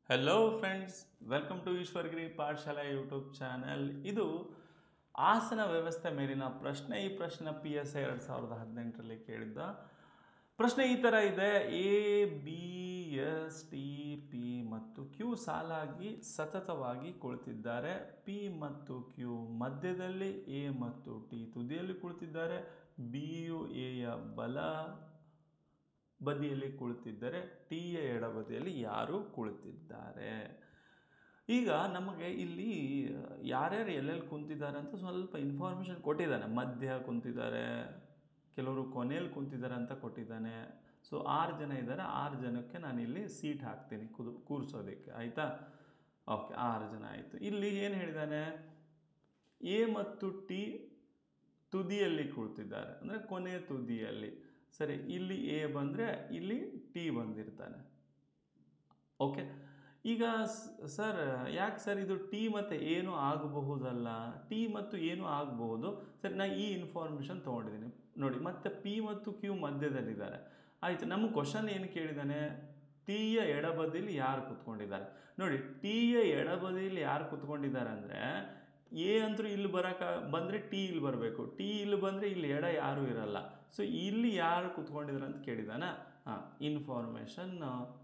hello friends welcome to Eshwargiri Pathashala YouTube channel ಇದು ಆಸನ ವ್ಯವಸ್ಥೆ ಮೇಲಿನ ಪ್ರಶ್ನೆ ಈ ಪ್ರಶ್ನೆ ಪಿ ಎಸ್ ಎರಡು ಸಾವಿರದ ಹದಿನೆಂಟರಲ್ಲಿ ಕೇಳಿದ್ದ ಪ್ರಶ್ನೆ ಈ ಥರ ಇದೆ A B S T P ಮತ್ತು ಕ್ಯೂ ಸಾಲಾಗಿ ಸತತವಾಗಿ ಕುಳಿತಿದ್ದಾರೆ ಪಿ ಮತ್ತು ಕ್ಯೂ ಮಧ್ಯದಲ್ಲಿ ಎ ಮತ್ತು ಟಿ ತುದಿಯಲ್ಲಿ ಕುಳಿತಿದ್ದಾರೆ ಬಿ ಯು ಎಯ ಬಲ ಬದಿಯಲ್ಲಿ ಕುಳಿತಿದ್ದರೆ ಟಿಯ ಎಡಬದಿಯಲ್ಲಿ ಯಾರು ಕುಳಿತಿದ್ದಾರೆ ಈಗ ನಮಗೆ ಇಲ್ಲಿ ಯಾರ್ಯಾರು ಎಲ್ಲೆಲ್ಲಿ ಕುಂತಿದ್ದಾರೆ ಅಂತ ಸ್ವಲ್ಪ ಇನ್ಫಾರ್ಮೇಷನ್ ಕೊಟ್ಟಿದ್ದಾನೆ ಮಧ್ಯ ಕುಂತಿದ್ದಾರೆ ಕೆಲವರು ಕೊನೆಯಲ್ಲಿ ಕುಂತಿದ್ದಾರೆ ಅಂತ ಕೊಟ್ಟಿದ್ದಾನೆ ಸೊ ಆರು ಜನ ಇದ್ದಾರೆ ಆರು ಜನಕ್ಕೆ ನಾನು ಇಲ್ಲಿ ಸೀಟ್ ಹಾಕ್ತೀನಿ ಕುದು ಕೂರಿಸೋದಕ್ಕೆ ಆಯಿತಾ ಓಕೆ ಆರು ಜನ ಆಯಿತು ಇಲ್ಲಿ ಏನು ಹೇಳಿದ್ದಾನೆ ಎ ಮತ್ತು ಟಿ ತುದಿಯಲ್ಲಿ ಕುಳಿತಿದ್ದಾರೆ ಅಂದರೆ ಕೊನೆಯ ತುದಿಯಲ್ಲಿ ಸರಿ ಇಲ್ಲಿ ಎ ಬಂದರೆ ಇಲ್ಲಿ ಟಿ ಬಂದಿರ್ತಾನೆ ಓಕೆ ಈಗ ಸ್- ಸರ್ ಯಾಕೆ ಸರ್ ಇದು ಟಿ ಮತ್ತು ಏನು ಆಗಬಹುದಲ್ಲ ಟಿ ಮತ್ತು ಏನು ಆಗಬಹುದು ಸರಿ ನಾ ಈ ಇನ್ಫಾರ್ಮೇಷನ್ ತೊಗೊಂಡಿದ್ದೀನಿ ನೋಡಿ ಮತ್ತೆ ಪಿ ಮತ್ತು ಕ್ಯೂ ಮಧ್ಯದಲ್ಲಿದ್ದಾರೆ ಆಯಿತು ನಮ್ಮ ಕ್ವಶನ್ ಏನು ಕೇಳಿದ್ದಾನೆ ಟಿಯ ಎಡಬದಿಯಲ್ಲಿ ಯಾರು ಕುತ್ಕೊಂಡಿದ್ದಾರೆ ನೋಡಿ ಟಿಯ ಎಡಬದಿಯಲ್ಲಿ ಯಾರು ಕುತ್ಕೊಂಡಿದ್ದಾರೆ ಅಂದರೆ ಎ ಅಂತೂ ಇಲ್ಲಿ ಬರೋಕೆ ಬಂದರೆ ಟಿ ಇಲ್ಲಿ ಬರಬೇಕು ಟಿ ಇಲ್ಲಿ ಬಂದರೆ ಇಲ್ಲಿ ಎಡ ಯಾರೂ ಇರಲ್ಲ ಸೊ ಇಲ್ಲಿ ಯಾರು ಕುತ್ಕೊಂಡಿದ್ದಾರೆ ಅಂತ ಕೇಳಿದಾನ ಹಾಂ ಇನ್ಫಾರ್ಮೇಷನ್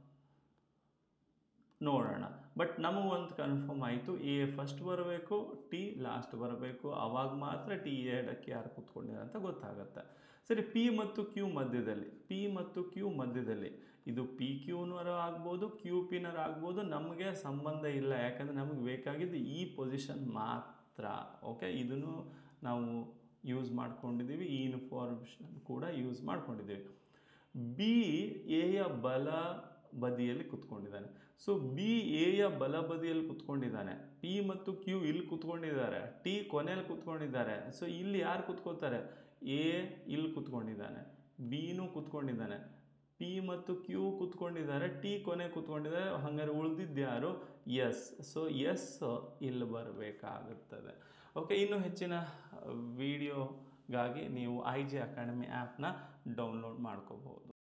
ನೋಡೋಣ ಬಟ್ ನಮಗೆ ಒಂದು ಕನ್ಫರ್ಮ್ ಆಯಿತು ಎ ಫಸ್ಟ್ ಬರಬೇಕು ಟಿ ಲಾಸ್ಟ್ ಬರಬೇಕು ಆವಾಗ ಮಾತ್ರ ಟಿ ಎಡಕ್ಕೆ ಯಾರು ಕೂತ್ಕೊಂಡಿದ್ದಾರೆ ಅಂತ ಗೊತ್ತಾಗುತ್ತೆ ಸರಿ ಪಿ ಮತ್ತು ಕ್ಯೂ ಮಧ್ಯದಲ್ಲಿ ಪಿ ಮತ್ತು ಕ್ಯೂ ಮಧ್ಯದಲ್ಲಿ ಇದು ಪಿ ಕ್ಯೂನರ ಆಗ್ಬೋದು ಕ್ಯೂ ಪಿನರ್ ಆಗ್ಬೋದು ನಮಗೆ ಸಂಬಂಧ ಇಲ್ಲ ಯಾಕಂದರೆ ನಮಗೆ ಬೇಕಾಗಿದ್ದು ಈ ಪೊಸಿಷನ್ ಮಾತ್ರ ಓಕೆ ಇದನ್ನು ನಾವು ಯೂಸ್ ಮಾಡ್ಕೊಂಡಿದ್ದೀವಿ ಈ ಇನ್ಫಾರ್ಮೇಷನ್ ಕೂಡ ಯೂಸ್ ಮಾಡ್ಕೊಂಡಿದ್ದೀವಿ ಬಿ ಎಯ ಬಲ ಬದಿಯಲ್ಲಿ ಕುತ್ಕೊಂಡಿದ್ದಾನೆ ಸೊ ಬಿ ಎಯ ಬಲ ಬದಿಯಲ್ಲಿ ಕುತ್ಕೊಂಡಿದ್ದಾನೆ ಪಿ ಮತ್ತು ಕ್ಯೂ ಇಲ್ಲಿ ಕುತ್ಕೊಂಡಿದ್ದಾರೆ ಟಿ ಕೊನೆಯಲ್ಲಿ ಕುತ್ಕೊಂಡಿದ್ದಾರೆ ಸೊ ಇಲ್ಲಿ ಯಾರು ಕುತ್ಕೋತಾರೆ ಎ ಇಲ್ಲಿ ಕುತ್ಕೊಂಡಿದ್ದಾನೆ ಬಿನೂ ಕುತ್ಕೊಂಡಿದ್ದಾನೆ ಪಿ ಮತ್ತು ಕ್ಯೂ ಕುತ್ಕೊಂಡಿದ್ದಾರೆ ಟಿ ಕೊನೆ ಕುತ್ಕೊಂಡಿದ್ದಾರೆ ಹಾಗಾದ್ರೆ ಉಳಿದಿದ್ದು ಯಾರು ಎಸ್ ಸೊ ಎಸ್ ಇಲ್ಲಿ ಬರಬೇಕಾಗುತ್ತದೆ ಓಕೆ ಇನ್ನು ಹೆಚ್ಚಿನ ವಿಡಿಯೋಗಾಗಿ ನೀವು ಐ ಜಿ ಅಕಾಡೆಮಿ ಆ್ಯಪ್ನ ಡೌನ್ಲೋಡ್ ಮಾಡ್ಕೋಬಹುದು